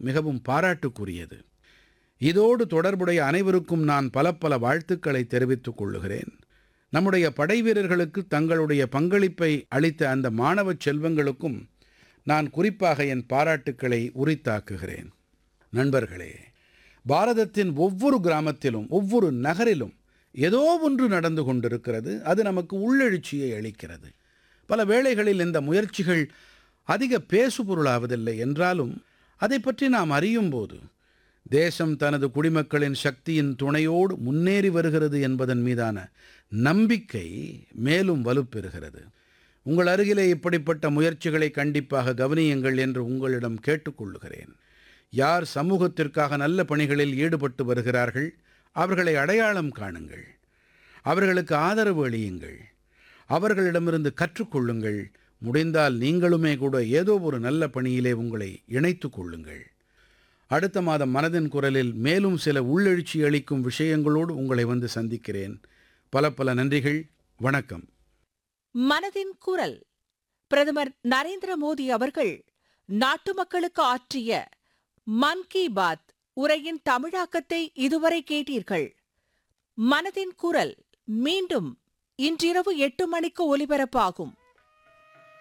மிகவும் பாராட்டுக்குரியது இதோடு தொடர்புடைய அனைவருக்கும் நான் பல பல வாழ்த்துக்களை தெரிவித்துக் கொள்ளுகிறேன் நம்முடைய படைவீரர்களுக்கு தங்களுடைய பங்களிப்பை அளித்த அந்த மாணவச் செல்வங்களுக்கும் நான் குறிப்பாக என் பாராட்டுக்களை உரித்தாக்குகிறேன் நண்பர்களே பாரதத்தின் ஒவ்வொரு கிராமத்திலும் ஒவ்வொரு நகரிலும் ஏதோ ஒன்று நடந்து கொண்டிருக்கிறது அது நமக்கு உள்ளெழுச்சியை அளிக்கிறது பல வேளைகளில் இந்த முயற்சிகள் அதிக பேசுபொருளாவதில்லை என்றாலும் அதை பற்றி நாம் அறியும் போது தேசம் தனது குடிமக்களின் சக்தியின் துணையோடு முன்னேறி வருகிறது என்பதன் மீதான நம்பிக்கை மேலும் வலுப்பெறுகிறது உங்கள் அருகிலே இப்படிப்பட்ட முயற்சிகளை கண்டிப்பாக கவனியுங்கள் என்று உங்களிடம் கேட்டுக்கொள்ளுகிறேன் யார் சமூகத்திற்காக நல்ல பணிகளில் ஈடுபட்டு வருகிறார்கள் அவர்களை அடையாளம் காணுங்கள் அவர்களுக்கு ஆதரவு அளியுங்கள் அவர்களிடமிருந்து கற்றுக்கொள்ளுங்கள் முடிந்தால் நீங்களுமே கூட ஏதோ ஒரு நல்ல பணியிலே உங்களை இணைத்துக் கொள்ளுங்கள் அடுத்த மாதம் மனதின் குரலில் மேலும் சில உள்ளெழுச்சி அளிக்கும் விஷயங்களோடு உங்களை வந்து சந்திக்கிறேன் பல பல நன்றிகள் வணக்கம் மனதின் குரல் பிரதமர் நரேந்திர மோடி அவர்கள் நாட்டு மக்களுக்கு ஆற்றிய மன் கி பாத் உரையின் தமிழாக்கத்தை இதுவரை கேட்டீர்கள் மனதின் குரல் மீண்டும் இன்றிரவு எட்டு மணிக்கு ஒலிபரப்பாகும்